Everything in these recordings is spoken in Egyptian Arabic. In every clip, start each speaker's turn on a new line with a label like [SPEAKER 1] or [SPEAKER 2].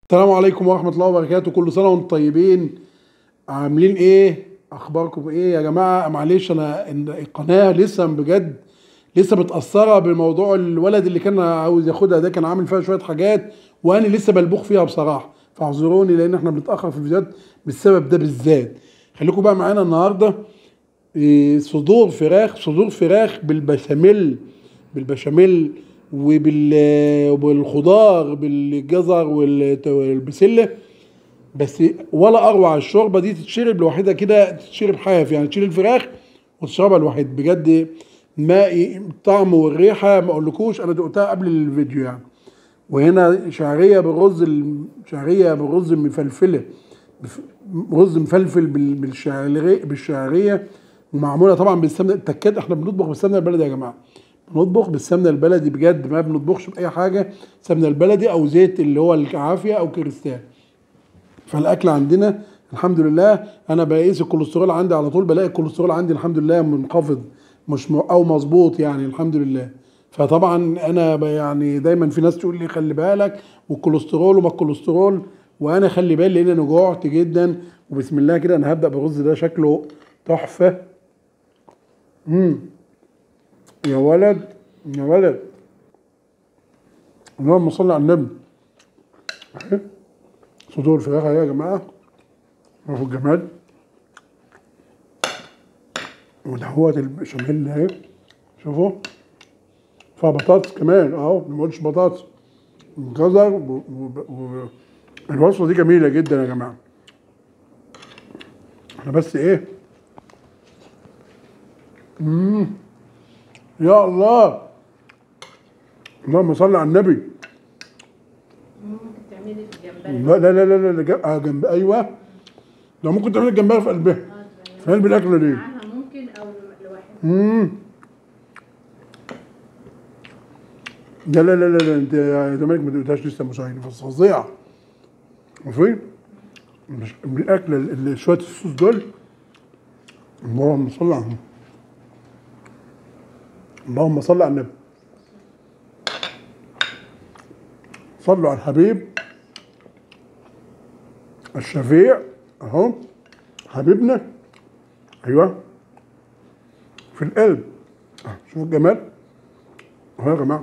[SPEAKER 1] السلام عليكم ورحمة الله وبركاته كل سنة وانتم طيبين عاملين ايه اخباركم ايه يا جماعة معلش انا إن القناة لسه بجد لسه متأثرة بموضوع الولد اللي كان عاوز ياخدها ده كان عامل فيها شوية حاجات وانا لسه بلبخ فيها بصراحة فاعذروني لان احنا بنتأخر في الفيديوهات بالسبب ده بالذات خليكم بقى معانا النهاردة إيه، صدور فراخ صدور فراخ بالبشاميل بالبشاميل وبال وبالخضار بالجزر والت- والبسله بس ولا اروع الشوربه دي تتشرب لوحدها كده تتشرب حاف يعني تشيل الفراخ وتشربها لوحدها بجد ما الطعم والريحه ما اقولكوش انا دقتها قبل الفيديو يعني وهنا شعريه بالرز ال- شعريه بالرز مفلفله بف- رز مفلفل بال- بالشعريه بالشعريه ومعموله طبعا بالسمنه التكات احنا بنطبخ بالسمنه البلدي يا جماعه بنطبخ بالسمنه البلدي بجد ما بنطبخش باي حاجه سمنه البلدي او زيت اللي هو العافيه او كريستال فالاكل عندنا الحمد لله انا بقيس الكوليسترول عندي على طول بلاقي الكوليسترول عندي الحمد لله منخفض مش م... او مظبوط يعني الحمد لله فطبعا انا ب- يعني دايما في ناس تقول لي خلي بالك والكوليسترول وما الكوليسترول وانا خلي بالي لان انا جوعت جدا وبسم الله كده انا هبدا بالرز ده شكله تحفه امم يا ولد يا ولد اللهم صل على النبي أهي. صدور الفراخ اهي يا جماعه شوفوا الجمال ودهوت البشاميل اهي شوفوا فيها بطاطس كمان اهو ما قلتش بطاطس جزر و... و... و... الوصفه دي جميله جدا يا جماعه احنا بس ايه مم. يا الله اللهم صل على النبي
[SPEAKER 2] ممكن تعملي الجمبري
[SPEAKER 1] لا لا لا لا لا جا- آه جنب ايوه لو ممكن تعمل الجمبري في قلبها
[SPEAKER 2] اه
[SPEAKER 1] في قلب الاكله دي
[SPEAKER 2] معاها ممكن او لوحدها
[SPEAKER 1] امم لا لا لا لا لا انت يا زمالك ما دقتهاش لسه مصايني بس فظيعه عارفين مش من الاكل اللي شويه الصوص دول اللهم صل على النبي اللهم صل على النبي صلوا على الحبيب الشفيع اهو حبيبنا ايوه في القلب آه، شوفوا الجمال اهو يا جماعه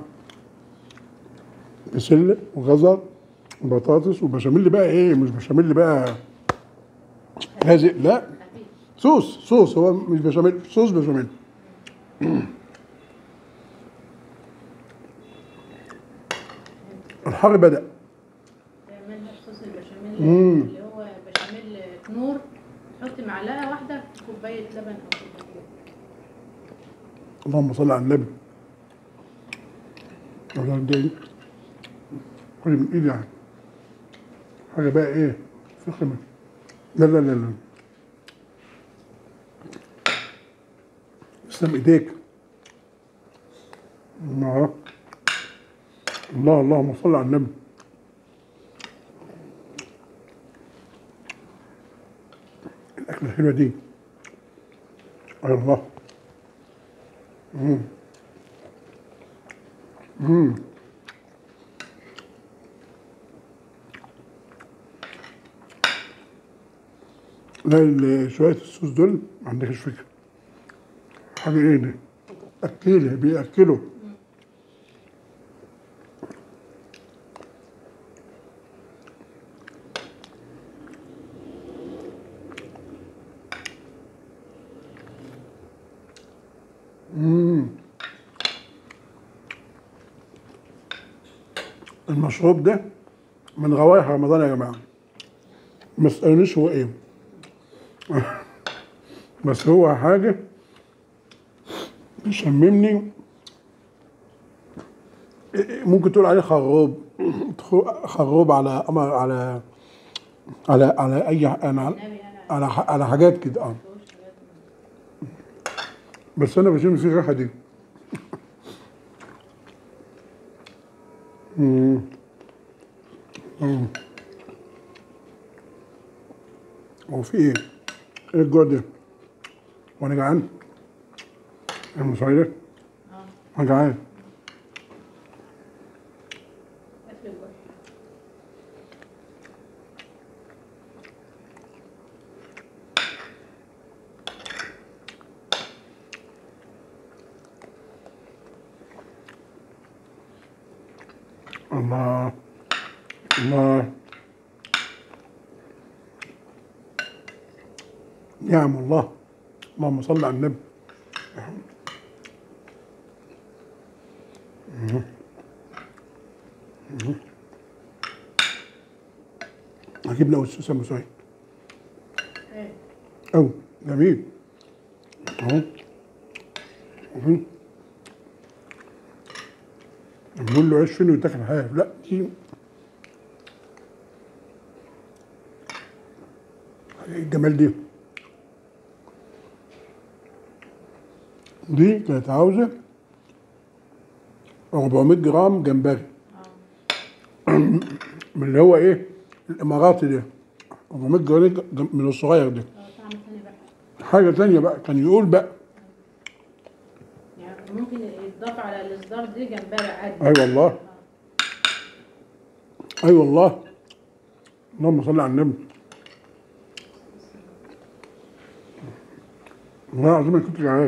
[SPEAKER 1] بسله وجزر وبطاطس وبشاميل بقى ايه مش بشاميل بقى هازق لا
[SPEAKER 2] خفيف
[SPEAKER 1] صوص صوص هو مش بشاميل صوص بشاميل الحر بدأ
[SPEAKER 2] تعملها صوص البشاميل
[SPEAKER 1] مم.
[SPEAKER 2] اللي هو بشاميل كنور تحط معلقه واحده في كوبايه لبن او كوبايه
[SPEAKER 1] اللهم صل على النبي الله ده خلي من ايدي يعني حاجه بقى ايه فخمه لا لا لا لا تسلم ايديك الله الله اللهم صل على النبي الاكله الحلوه دي اي الله مم. مم. لا ال- شوية الصوص دول ما عندكش فكرة حاجة ايه ده أكيلة بيأكلوا مم. المشروب ده من روائح رمضان يا جماعة ما تسألونيش هو ايه بس هو حاجة يشممني ممكن تقول عليه خروب خروب على قمر على على على اي انا
[SPEAKER 2] النبي انا
[SPEAKER 1] على ح- على حاجات كده اه
[SPEAKER 2] مش حاجات
[SPEAKER 1] بس انا بشم فيه الريحه دي مم. مم. هو في ايه؟ ايه الجوع ده؟ وانا جعان؟ انا مش عارف
[SPEAKER 2] اه
[SPEAKER 1] انا جعان
[SPEAKER 2] اكل الوحش
[SPEAKER 1] الله الله نعم الله اللهم صل على النبي اجيب له السوسه ام سعيد
[SPEAKER 2] ايه
[SPEAKER 1] أو جميل أهو أهو نقول له عيش فين ويتاكل حاف لا دي ايه الجمال دي دي كانت عاوزة 400 جرام جمبري
[SPEAKER 2] اه
[SPEAKER 1] من اللي هو ايه الاماراتي ده 400 جرام جم- من الصغير ده
[SPEAKER 2] اه طعم تاني بقى
[SPEAKER 1] حاجة تانية بقى كان يقول بقى
[SPEAKER 2] يعني ممكن يتضاف على الاصدار دي جمبري عادي
[SPEAKER 1] أي والله
[SPEAKER 2] آه.
[SPEAKER 1] اي والله اللهم صل على النبي والله العظيم انا كنت جعان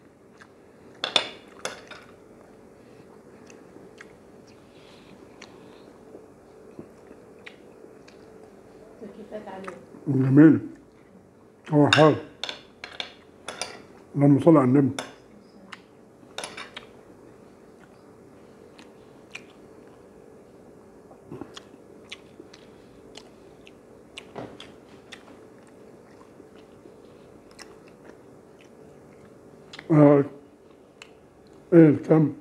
[SPEAKER 2] تكييفات عليه
[SPEAKER 1] جميل هو حار اللهم صل على النبي آه. ايه كم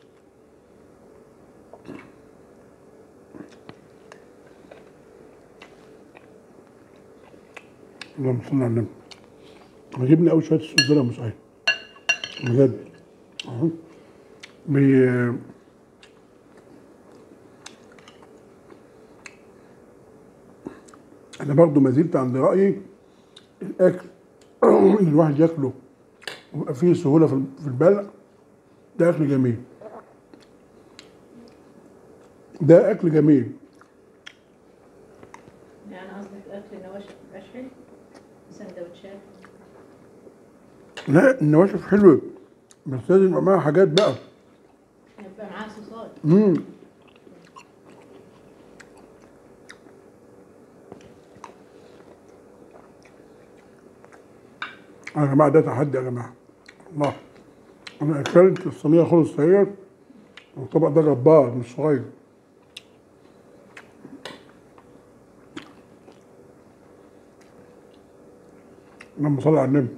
[SPEAKER 1] اللهم صل على النبي عجبني قوي شويه الصوص ده يا مسعود بجد اهو بي انا برضو ما زلت عند رايي الاكل اللي الواحد ياكله ويبقى فيه سهوله في في البلع ده اكل جميل ده اكل جميل
[SPEAKER 2] يعني قصدك اكل نواشف مبقاش حلو سندوتشات
[SPEAKER 1] لا النواشف حلوه بس لازم يبقى معاها حاجات بقى
[SPEAKER 2] يبقى معاه صوصات
[SPEAKER 1] امم يا جماعة ده تحدي يا جماعة الله أنا أكلت الصينية خلص اهي والطبق ده جبار مش صغير اللهم صل على النبي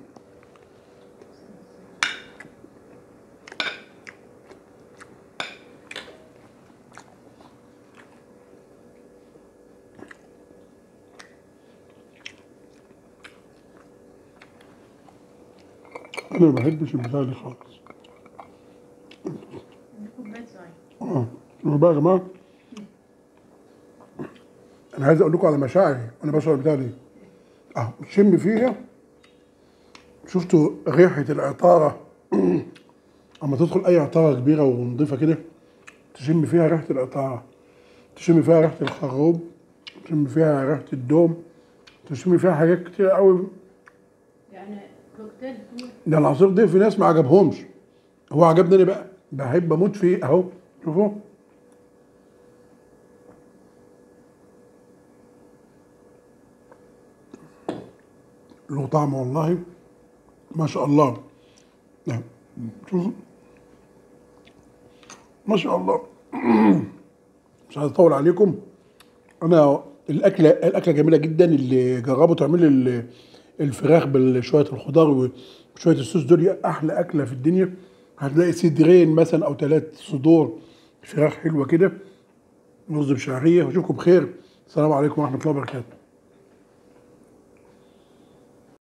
[SPEAKER 1] أنا ما بحبش البتاع دي خالص
[SPEAKER 2] كوبايه صغير
[SPEAKER 1] اه شوفوا بقى يا جماعه انا عايز اقول لكم على مشاعري وانا بشرب البتاع دي اه شم فيها شفتوا ريحه العطاره اما تدخل اي عطاره كبيره ونظيفه كده تشم فيها ريحه العطاره تشم فيها ريحه الخروب تشم فيها ريحه الدوم تشم فيها حاجات كتير قوي
[SPEAKER 2] يعني كوكتيل كله
[SPEAKER 1] ده العصير ده في ناس ما عجبهمش هو عجبني انا بقى بحب اموت فيه اهو شوفوا له طعم والله ما شاء الله نعم شوفوا ما شاء الله مش عايز اطول عليكم انا الاكله الاكله جميله جدا اللي جربوا تعملوا ال- الفراخ بشويه الخضار وشويه الصوص دول احلى اكله في الدنيا هتلاقي صدرين مثلا او ثلاث صدور فراخ حلوه كده رز بشعريه واشوفكم بخير السلام عليكم ورحمه الله وبركاته